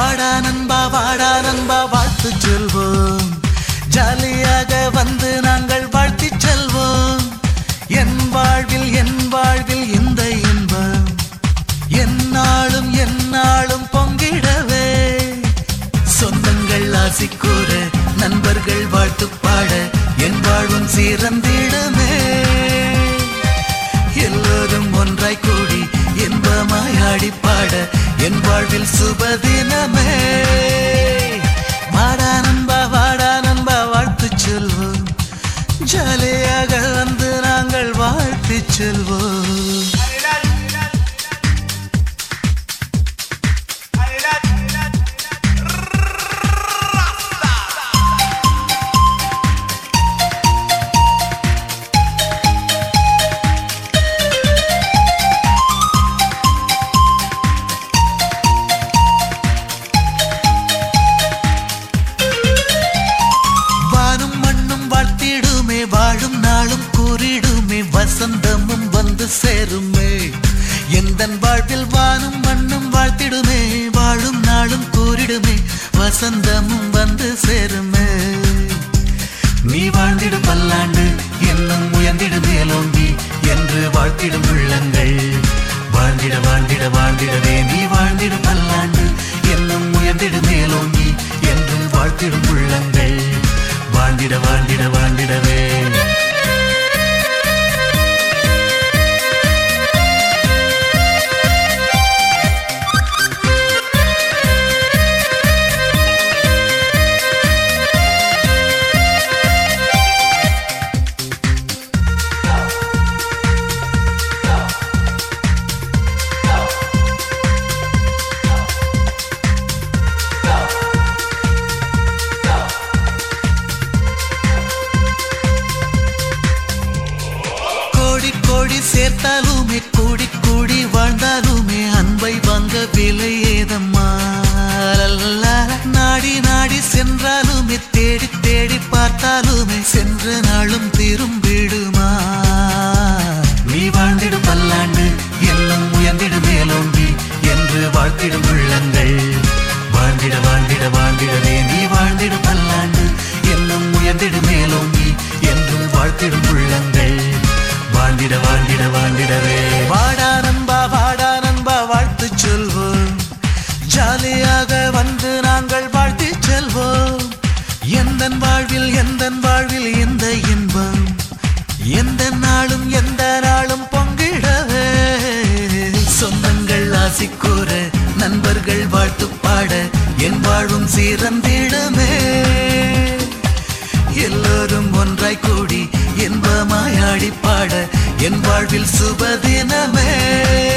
வாடா நண்பா வாடா நண்பா வாழ்த்து சொல்வோம் ஜாலியாக வந்து நாங்கள் வாழ்த்தி செல்வோம் என் வாழ்வில் என் வாழ்வில் இந்த இன்பம் என்னாலும் என்னாலும் பொங்கிடவே சொந்தங்கள் ஆசி கூற நண்பர்கள் வாழ்த்து பாட என் வாழ்வும் சீரந்திடமே எல்லோரும் ஒன்றாய் கூடி இன்பமாய் ஆடி பாட என் வாழ்வில் சுபதினமே வாடா நண்பா வாடா நண்பா வாழ்த்து சொல்வோம் ஜாலியாக வந்து நாங்கள் வாழ்த்து செல்வோம் வானும் மண்ணும் வாழ்த்திடுமே வாழும் நாளும் கூறிடுமே வசந்தமும் வந்து சேருமே எந்தன் வாழ்வில் வானும் மண்ணும் வாழ்த்திடுமே வாழும் நாளும் கூறிடுமே வசந்தமும் வந்து சேருமே நீ வாழ்ந்திடு பல்லாண்டு என்னும் உயர்ந்திடு மேலோங்கி என்று வாழ்த்திடும் உள்ளங்கள் வாழ்ந்திட வாழ்ந்திட வாழ்ந்திடவே நீ வாழ்ந்திடு பல்லாண்டு என்னும் உயர்ந்திடு மேலோங்கி என்று வாழ்த்திடும் உள்ளங்கள் வாழ்ந்திட வாழ்ந்திட வாழ்ந்திடவே கோடி கோடி சேர்த்தாலுமே கூடி கூடி வாழ்ந்தாலுமே அன்பை வாங்க விலை ஏதம்மா லல்லா. நாடி நாடி சென்றாலுமே தேடி தேடி பார்த்தாலுமே சென்ற நாளும் திரும்பிடுமா நீ வாழ்ந்திடு பல்லாண்டு என்னும் உயர்ந்திடு மேலோங்கி என்று வாழ்த்திடும் உள்ளங்கள் வாழ்ந்திட வாழ்ந்திட வாழ்ந்திடவே நீ வாழ்ந்திடு பல்லாண்டு என்னும் உயர்ந்திடு மேலோங்கி என்று வாழ்த்திடும் உள்ளங்கள் வாழ்ந்திட வாழ்ந்திட வாழ்ந்திடவே வாடா நண்பா வாடா நண்பா வாழ்த்து சொல்வோம் ஜாலியாக வந்து நாங்கள் வாழ்த்தி செல்வோம் எந்த வாழ்வில் எந்த வாழ்வில் இந்த இன்பம் எந்த நாளும் எந்த நாளும் பொங்கிடவே சொந்தங்கள் ஆசி கூற நண்பர்கள் வாழ்த்து பாட என் வாழும் சீரந்திடமே எல்லோரும் ஒன்றாய் கூடி இன்பமாய் ஆடி பாட என் வாழ்வில் சுபதினமே